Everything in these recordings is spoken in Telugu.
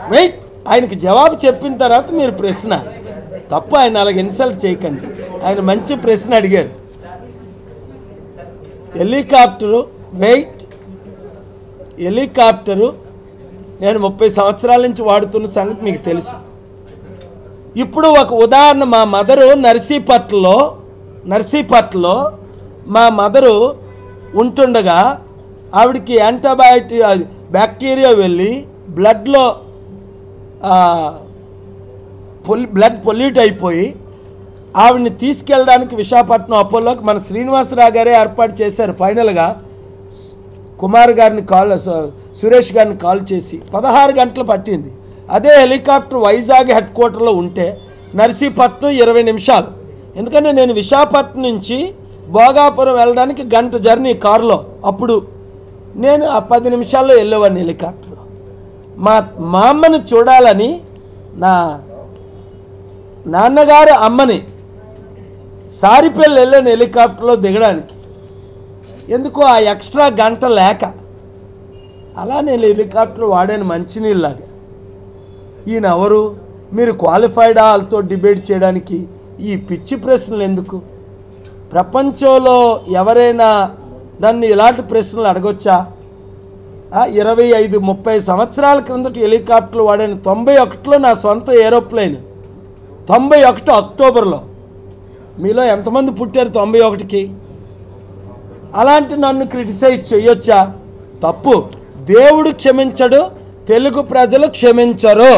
వెయిట్ ఆయనకి జవాబు చెప్పిన తర్వాత మీరు ప్రశ్న తప్పు ఆయన అలాగ ఇన్సల్ట్ చేయకండి ఆయన మంచి ప్రశ్న అడిగారు హెలికాప్టరు వెయిట్ హెలికాప్టరు నేను ముప్పై సంవత్సరాల నుంచి వాడుతున్న సంగతి మీకు తెలుసు ఇప్పుడు ఒక ఉదాహరణ మా మదరు నర్సీపట్లలో నర్సీపట్లలో మా మదరు ఉంటుండగా ఆవిడకి యాంటీబయాటిక్ అది బ్యాక్టీరియా వెళ్ళి బ్లడ్లో పొల్ బ్లడ్ పొల్యూట్ అయిపోయి ఆవిడని తీసుకెళ్ళడానికి విశాఖపట్నం అపోలోకి మన శ్రీనివాసరావు గారే ఏర్పాటు చేశారు ఫైనల్గా కుమార్ గారిని కాల్ స- సురేష్ గారిని కాల్ చేసి పదహారు గంటలు పట్టింది అదే హెలికాప్టర్ వైజాగ్ హెడ్ క్వార్టర్లో ఉంటే నర్సీపట్నం ఇరవై నిమిషాలు ఎందుకంటే నేను విశాఖపట్నం నుంచి భోగాపురం వెళ్ళడానికి గంట జర్నీ కారులో అప్పుడు నేను ఆ పది నిమిషాల్లో వెళ్ళేవాడిని హెలికాప్టర్లో మా మా అమ్మని చూడాలని నా నాన్నగారు అమ్మని సారిపల్లి వెళ్ళాను హెలికాప్టర్లో దిగడానికి ఎందుకో ఆ ఎక్స్ట్రా గంట లేక అలా నేను హెలికాప్టర్ వాడాను మంచినీళ్ళలాగా ఈయన ఎవరు మీరు క్వాలిఫైడా వాళ్ళతో డిబేట్ చేయడానికి ఈ పిచ్చి ప్రశ్నలు ఎందుకు ప్రపంచంలో ఎవరైనా నన్ను ఇలాంటి ప్రశ్నలు అడగొచ్చా ఆ, ఇరవై ఐదు ముప్పై సంవత్సరాల క్రిందట హెలికాప్టర్లు వాడాను తొంభై ఒకటిలో నా సొంత ఏరోప్లేన్ తొంభై ఒకటి అక్టోబర్లో మీలో ఎంతమంది పుట్టారు తొంభై ఒకటికి అలాంటి నన్ను క్రిటిసైజ్ చేయొచ్చా తప్పు దేవుడు క్షమించడు తెలుగు ప్రజలు క్షమించరు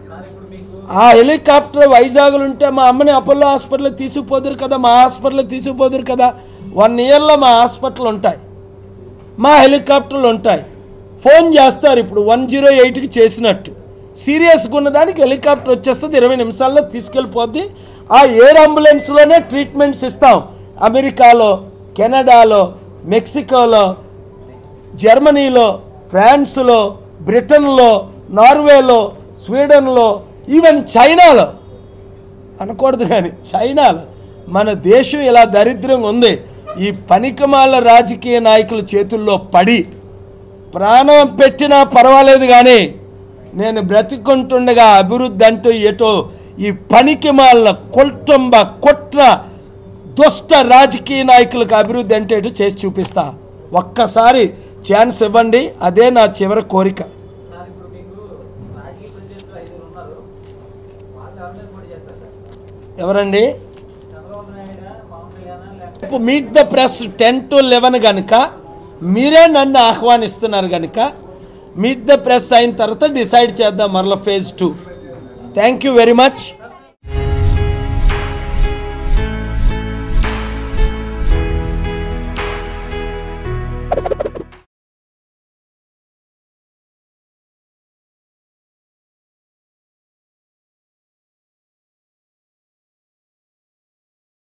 ఆ హెలికాప్టర్ వైజాగ్లో ఉంటే మా అమ్మని అపోలో హాస్పిటల్ తీసుకుపోదురు కదా మా హాస్పిటల్ తీసుకుపోదురు కదా వన్ ఇయర్లో మా హాస్పిటల్ ఉంటాయి మా హెలికాప్టర్లు ఉంటాయి ఫోన్ చేస్తారు ఇప్పుడు వన్ జీరో ఎయిట్కి చేసినట్టు సీరియస్గా ఉన్నదానికి హెలికాప్టర్ వచ్చేస్తుంది ఇరవై నిమిషాల్లో తీసుకెళ్ళిపోద్ది ఆ ఎయిర్ అంబులెన్స్లోనే ట్రీట్మెంట్స్ ఇస్తాం అమెరికాలో కెనడాలో మెక్సికోలో జర్మనీలో ఫ్రాన్స్లో బ్రిటన్లో నార్వేలో స్వీడన్లో ఈవెన్ చైనాలో అనకూడదు కానీ చైనాలో మన దేశం ఇలా దరిద్రంగా ఉంది ఈ పనికిమాల రాజకీయ నాయకుల చేతుల్లో పడి ప్రాణం పెట్టినా పర్వాలేదు కానీ నేను బ్రతికుంటుండగా అభివృద్ధి అంటూ ఎటో ఈ పనికిమాల కొల్టంబ కుట్ర దుష్ట రాజకీయ నాయకులకు అభివృద్ధి అంటే ఎటు చేసి చూపిస్తా ఒక్కసారి ఛాన్స్ ఇవ్వండి అదే నా చివరి కోరిక సార్ ఇప్పుడు మీకు రాజకీయ ప్రత్యర్థులు ఐదుగురు ఉన్నారు వాళ్ళు ఎవరి మీద పోటీ చేస్తారు సార్ ఎవరండి చంద్రబాబు నాయుడు పవన్ కళ్యాణ్ లేకపోతే రేపు meet the press ten to eleven కనుక మీరే నన్ను ఆహ్వానిస్తున్నారు కనుక మీట్ ద ప్రెస్ అయిన తర్వాత డిసైడ్ చేద్దాం మరలా phase two thank you very much